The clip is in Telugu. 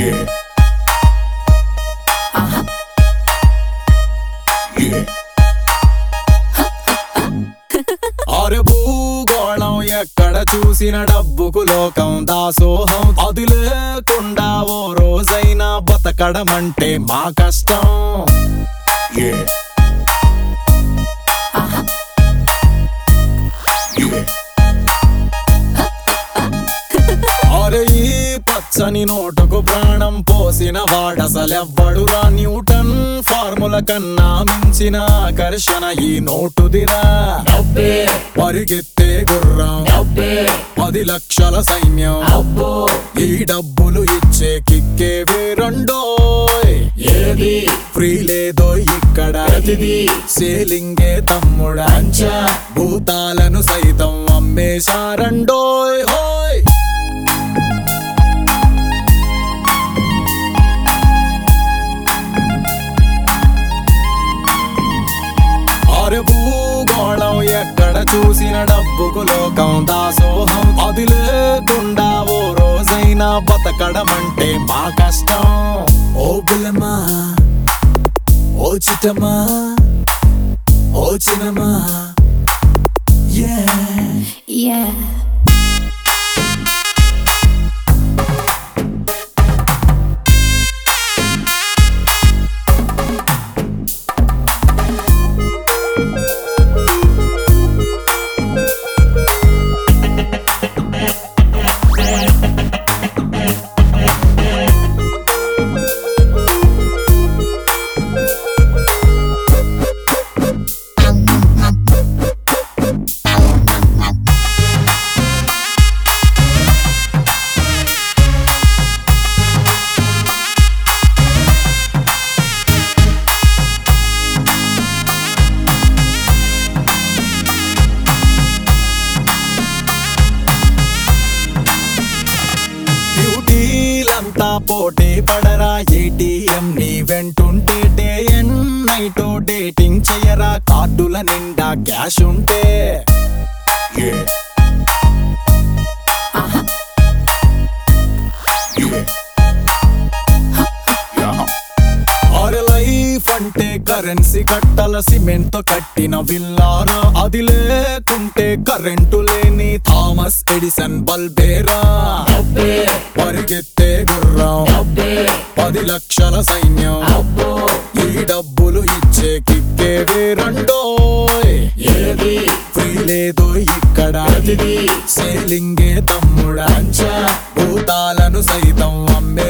Yeah. Yeah. అరే భూగోళం ఎక్కడ చూసిన డబ్బుకు లోకం దాసోహం అది లేకుండా ఓ రోజైనా బతకడమంటే మా కష్టం Yeah. Yeah. అరే ఈ పచ్చని నోటుకు ప్రాణం పోసిన వాడసలెవ్వడురా న్యూటన్ ఫార్ముల కన్నా మించిన ఆకర్షణ ఈ నోటుదిరా డబ్బే పరిగెత్తే గుర్రం డబ్బే పది లక్షల సైన్యం అబ్బో ఈ డబ్బులు ఇచ్చే కిక్కే వేరండోయ్ ఏది ఫ్రీ లేదో ఇక్కడ ప్రతిదీ సేలింగే తమ్ముడా అంచా భూతాలను సైతం అమ్మేశారండోయ్ హోయ్ అరే భూగోళం ఎక్కడ చూసిన డబ్బుకు లోకం దాసోహం అది లేకుండా ఓ రోజైనా బతకడమంటే మా కష్టం ఓ బుల్లమా ఓ చిట్టమా ఓ చిన్నమా yeah. Yeah. బ్యూటీలంతా పోటీ పడరా ఏటీఎం నీ వెంటుంటే డే అండ్ నైట్ డేటింగ్ చేయరా కార్డుల నిండా క్యాష్ ఉంటే Yeah. Yeah. Yeah. అరే లైఫ్ అంటే కరెన్సీ కట్టల సిమెంట్ తో కట్టిన విల్లారా అది లేకుంటే కరెంటు లేని థామస్ ఎడిసన్ బల్బేరా డబ్బే పరిగెత్తే గుర్రం డబ్బే పది లక్షల సైన్యం అబ్బో ఈ డబ్బులు ఇచ్చే కిక్కే వేరండోయ్ ఏది ఫ్రీ లేదో ఇక్కడ ప్రతిదీ సేలింగే తమ్ముడా అంచా భూతాలను సైతం అమ్మే